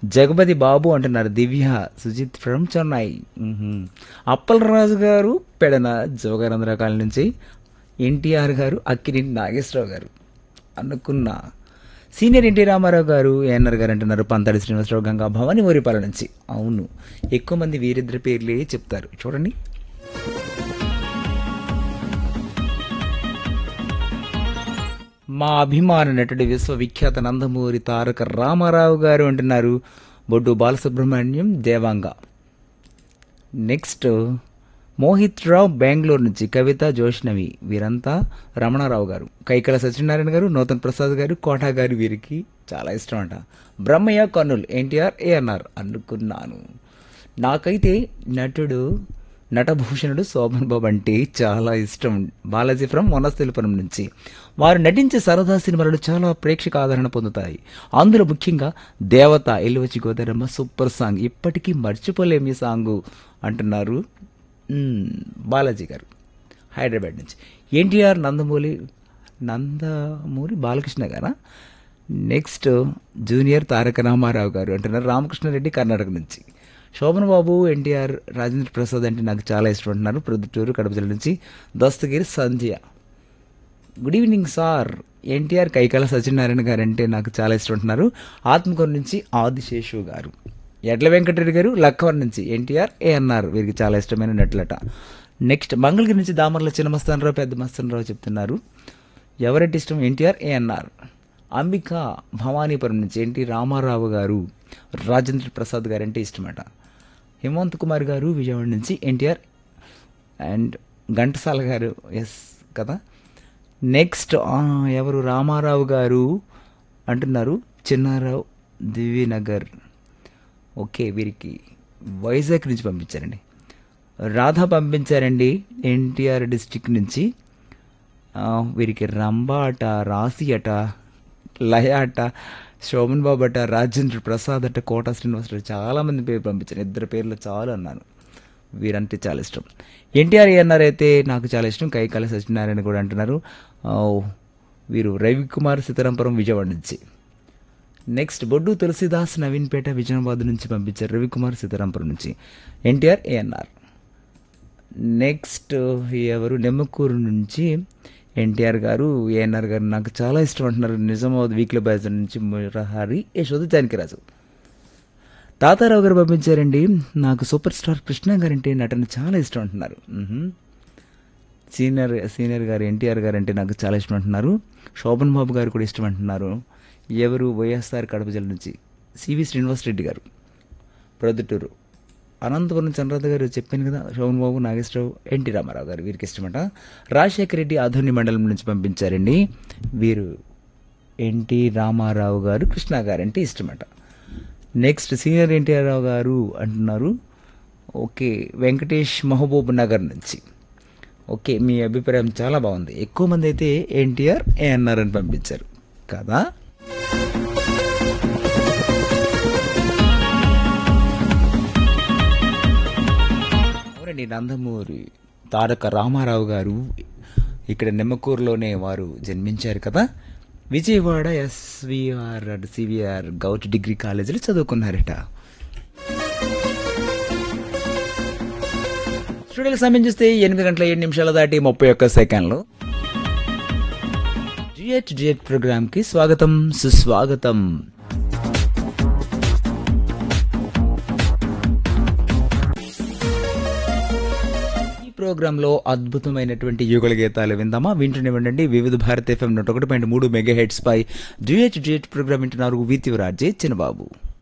జగపతి బాబు అంటున్నారు దివ్య సుజిత్ ఫ్రమ్ చెన్నై మ్మ్హ్మ్. అప్పలరాజు గారు పెడన జోగానందరావు కాలనీ నుంచి ఎన్టీఆర్ గారు అక్కినేని నాగేశ్వరరావు గారు అనుకున్నా సీనియర్ ఎన్టీ రామారావు గారు ఏఎన్ఆర్ గారు అంటున్నారు పంతాడి శ్రీనివాసరావు గంగా భవాని ఊరిపాల నుంచి అవును ఎక్కువ మంది వీరిద్దరి పేర్లే చెప్తారు చూడండి మా అభిమాన నటుడు విశ్వవిఖ్యాత నందమూరి తారక రామారావు గారు అంటున్నారు బొడ్డు బాలసుబ్రహ్మణ్యం దేవాంగ నెక్స్ట్ మోహిత్ రావు బెంగళూరు నుంచి కవిత జోష్నవి వీరంతా రమణారావు గారు కైకల సత్యనారాయణ గారు నూతన్ ప్రసాద్ గారు కోటా గారు వీరికి చాలా ఇష్టం అంట బ్రహ్మయ్య కర్నూల్ ఎన్టీఆర్ ఏఎన్ఆర్ అనుకున్నాను నాకైతే నటుడు నటభూషణుడు శోభన్ బాబు అంటే చాలా ఇష్టం బాలాజీ ఫ్రమ్ వనస్థలిపురం నుంచి వారు నటించే సరదా సినిమాలు చాలా ప్రేక్షక ఆదరణ పొందుతాయి అందులో ముఖ్యంగా దేవత ఎల్లువచి గోదారమ్మ సూపర్ సాంగ్ ఇప్పటికీ మర్చిపోలేం ఈ సాంగు అంటున్నారు మ్మ్, బాలాజీ గారు హైదరాబాద్ నుంచి ఎన్టీఆర్ నందమూరి నందమూరి బాలకృష్ణ గారా నెక్స్ట్ జూనియర్ తారక రామారావు గారు అంటున్నారు రామకృష్ణారెడ్డి కర్ణాటక నుంచి శోభన్ బాబు ఎన్టీఆర్ రాజేంద్ర ప్రసాద్ అంటే నాకు చాలా ఇష్టం అంటున్నారు ప్రొద్దుటూరు కడప జిల్లా నుంచి Dastagiri Sandhya good evening sir NTR Kaikala Satyanarayana garu అంటే నాకు చాలా ఇష్టం అంటున్నారు ఆత్మకూరు నుంచి ఆదిశేషు గారు ఎడ్ల వెంకటరెడ్డి గారు లక్కవరం నుంచి ఎన్టీఆర్ ఏఎన్ఆర్ వీరికి చాలా ఇష్టమైన నటులట నెక్స్ట్ మంగళగిరి నుంచి దామర్ల చిన్న మస్తానరావు పెద్ద మస్తానరావు చెప్తున్నారు ఎవరంటే ఇష్టం ఎన్టీఆర్ ఏఎన్ఆర్ అంబిక భవానీపురం నుంచి ఎన్టీ రామారావు గారు రాజేంద్ర ప్రసాద్ గారు అంటే ఇష్టమట హేమంత్ కుమార్ గారు విజయవాడ నుంచి ఎన్టీఆర్ అండ్ ఘంటసాల గారు ఎస్ కదా నెక్స్ట్ ఆ, ఎవరు రామారావు గారు అంటున్నారు చిన్నారావు దివ్యనగర్ ఓకే వీరికి వైజాగ్ నుంచి పంపించారండి రాధ పంపించారండి ఎన్టీఆర్ డిస్టిక్ నుంచి ఆ, వీరికి రంభ అట రాశి అట లయ అట శోభన్ బాబు అట రాజేంద్ర ప్రసాద్ అట కోట శ్రీనివాసరావు చాలా మంది పేరు పంపించారు ఇద్దరు పేర్లు చాలు అన్నాను వీరంటే చాలా ఇష్టం ఎన్టీఆర్ ఏఎన్ఆర్ అయితే నాకు చాలా ఇష్టం కైకాల సత్యనారాయణ కూడా అంటున్నారు ఆ, వీరు రవికుమార్ సీతారాంపురం విజయవాడ నుంచి నెక్స్ట్ బొడ్డు తులసిదాస్ నవీన్పేట విజయనబాద్ నుంచి పంపించారు రవికుమార్ సీతారాంపురం నుంచి ఎన్టీఆర్ ఏఎన్ఆర్ నెక్స్ట్ ఎవరు నెమ్మకూరు నుంచి ఎన్టీఆర్ గారు ఏఎన్ఆర్ గారు నాకు చాలా ఇష్టం అంటున్నారు నిజామాబాద్ వీక్లీ బాజ్ నుంచి మురహరి యశోద జానకిరాజు తాతారావు గారు పంపించారండి నాకు సూపర్ స్టార్ కృష్ణ గారంటే నటన చాలా ఇష్టం అంటున్నారు మ్హూ. సీనియర్ సీనియర్ గారు ఎన్టీఆర్ గారు అంటే నాకు చాలా ఇష్టం అంటున్నారు శోభన్ బాబు గారు కూడా ఇష్టం అంటున్నారు ఎవరు వైఎస్ఆర్ కడప జిల్లా నుంచి సివి శ్రీనివాసరెడ్డి గారు ప్రొద్దుటూరు అనంతపురం చంద్రరాధ గారు చెప్పాను కదా శోభన్ బాబు నాగేశ్వరరావు ఎన్టీ రామారావు గారు వీరికి ఇష్టమట రాజశేఖర రెడ్డి ఆధుని మండలం నుంచి పంపించారండి వీరు ఎన్టీ రామారావు గారు కృష్ణ గారు అంటే ఇష్టమట నెక్స్ట్ సీనియర్ ఎన్టీఆర్ రావు గారు అంటున్నారు ఓకే వెంకటేష్ మహబూబ్ నగర్ నుంచి ఓకే మీ అభిప్రాయం చాలా బాగుంది ఎక్కువ మంది అయితే ఎన్టీఆర్ ఏఎన్ఆర్ అని పంపించారు కదా అవునండి నందమూరి తారక రామారావు గారు ఇక్కడ నిమ్మకూరులోనే వారు జన్మించారు కదా విజయవాడ ఎస్విఆర్ సివిఆర్ గౌట్ డిగ్రీ కాలేజీలో చదువుకున్నారట స్టూడియోలో సమయం చూస్తే ఎనిమిది గంటల ఏడు నిమిషాల దాటి ముప్పై ఒక్క సెకండ్లు జిహెచ్ జిహెచ్ ప్రోగ్రామ్కి స్వాగతం సుస్వాగతం ఈ ప్రోగ్రాంలో అద్భుతమైనటువంటి యుగల గీతాలు విందామా వింటూనే ఉండండి వివిధ భారత ఎఫ్ఎం నూట ఒకటి పాయింట్ మూడు మెగా హెడ్స్ పై జిహెచ్ జిహెచ్ ప్రోగ్రామ్ వింటున్నారు విత్ యువరాజే చిన్నబాబు